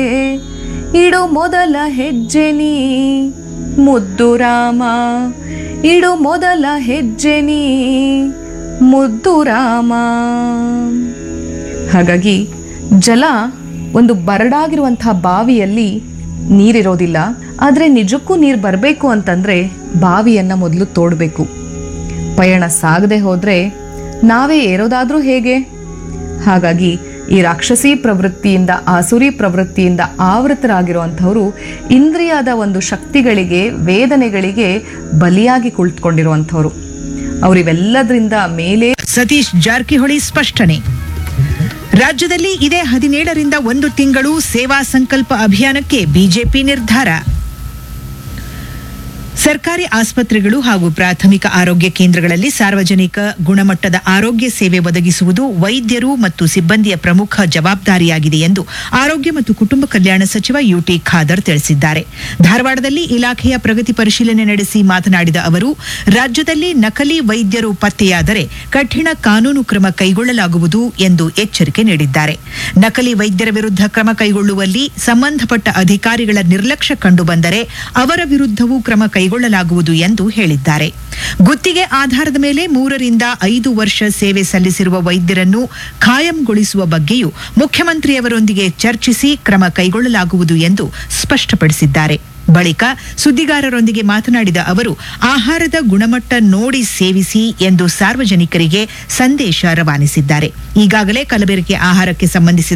ಇಡು ಮೊದಲ ಹೆಜ್ಜೆ ನೀ ಮುದ್ದು ರಾಮ ಇಡು ಮೊದಲ ಹೆಜ್ಜೆ ನೀ ಮುದ್ದು ರಾಮ ಹಾಗಾಗಿ ಜಲ ಒಂದು ಬರಡಾಗಿರುವಂತಹ ಬಾವಿಯಲ್ಲಿ ನೀರಿರೋದಿಲ್ಲ ಆದರೆ ನಿಜಕ್ಕೂ ನೀರು ಬರಬೇಕು ಅಂತಂದ್ರೆ ಬಾವಿಯನ್ನ ಮೊದಲು ತೋಡಬೇಕು ಪಯಣ ಸಾಗದೆ ಹೋದ್ರೆ ನಾವೇ ಏರೋದಾದ್ರೂ ಹೇಗೆ ಹಾಗಾಗಿ ಈ ರಾಕ್ಷಸಿ ಪ್ರವೃತ್ತಿಯಿಂದ ಆಸುರಿ ಪ್ರವೃತ್ತಿಯಿಂದ ಆವೃತರಾಗಿರುವಂಥವರು ಇಂದ್ರಿಯದ ಒಂದು ಶಕ್ತಿಗಳಿಗೆ ವೇದನೆಗಳಿಗೆ ಬಲಿಯಾಗಿ ಕುಳಿತುಕೊಂಡಿರುವಂಥವ್ರು ಅವರಿವೆಲ್ಲದರಿಂದ ಮೇಲೆ ಸತೀಶ್ ಜಾರಕಿಹೊಳಿ ಸ್ಪಷ್ಟನೆ ರಾಜ್ಯದಲ್ಲಿ ಇದೇ ಹದಿನೇಳರಿಂದ ಒಂದು ತಿಂಗಳು ಸೇವಾ ಸಂಕಲ್ಪ ಅಭಿಯಾನಕ್ಕೆ ಬಿಜೆಪಿ ನಿರ್ಧಾರ ಸರ್ಕಾರಿ ಆಸ್ಪತ್ರೆಗಳು ಹಾಗೂ ಪ್ರಾಥಮಿಕ ಆರೋಗ್ಯ ಕೇಂದ್ರಗಳಲ್ಲಿ ಸಾರ್ವಜನಿಕ ಗುಣಮಟ್ಟದ ಆರೋಗ್ಯ ಸೇವೆ ಒದಗಿಸುವುದು ವೈದ್ಯರು ಮತ್ತು ಸಿಬ್ಬಂದಿಯ ಪ್ರಮುಖ ಜವಾಬ್ದಾರಿಯಾಗಿದೆ ಎಂದು ಆರೋಗ್ಯ ಮತ್ತು ಕುಟುಂಬ ಕಲ್ಯಾಣ ಸಚಿವ ಯುಟಿ ಖಾದರ್ ತಿಳಿಸಿದ್ದಾರೆ ಧಾರವಾಡದಲ್ಲಿ ಇಲಾಖೆಯ ಪ್ರಗತಿ ಪರಿಶೀಲನೆ ನಡೆಸಿ ಮಾತನಾಡಿದ ಅವರು ರಾಜ್ಯದಲ್ಲಿ ನಕಲಿ ವೈದ್ಯರು ಪತ್ತೆಯಾದರೆ ಕಠಿಣ ಕಾನೂನು ಕ್ರಮ ಕೈಗೊಳ್ಳಲಾಗುವುದು ಎಂದು ಎಚ್ಚರಿಕೆ ನೀಡಿದ್ದಾರೆ ನಕಲಿ ವೈದ್ಯರ ವಿರುದ್ಧ ಕ್ರಮ ಕೈಗೊಳ್ಳುವಲ್ಲಿ ಸಂಬಂಧಪಟ್ಟ ಅಧಿಕಾರಿಗಳ ನಿರ್ಲಕ್ಷ್ಯ ಕಂಡುಬಂದರೆ ಅವರ ವಿರುದ್ಧವೂ ಕ್ರಮ ಕೈಗೊಳ್ಳಲಾಗುವುದು ಎಂದು ಹೇಳಿದ್ದಾರೆ ಗುತ್ತಿಗೆ ಆಧಾರದ ಮೇಲೆ ಮೂರರಿಂದ ಐದು ವರ್ಷ ಸೇವೆ ಸಲ್ಲಿಸಿರುವ ವೈದ್ಯರನ್ನು ಖಾಯಂಗೊಳಿಸುವ ಬಗ್ಗೆಯೂ ಮುಖ್ಯಮಂತ್ರಿಯವರೊಂದಿಗೆ ಚರ್ಚಿಸಿ ಕ್ರಮ ಕೈಗೊಳ್ಳಲಾಗುವುದು ಎಂದು ಸ್ಪಷ್ಟಪಡಿಸಿದ್ದಾರೆ ಬಳಿಕ ಸುದ್ದಿಗಾರರೊಂದಿಗೆ ಮಾತನಾಡಿದ ಅವರು ಆಹಾರದ ಗುಣಮಟ್ಟ ನೋಡಿ ಸೇವಿಸಿ ಎಂದು ಸಾರ್ವಜನಿಕರಿಗೆ ಸಂದೇಶ ರವಾನಿಸಿದ್ದಾರೆ ಈಗಾಗಲೇ ಕಲಬೆರಕೆ ಆಹಾರಕ್ಕೆ ಸಂಬಂಧಿಸಿದ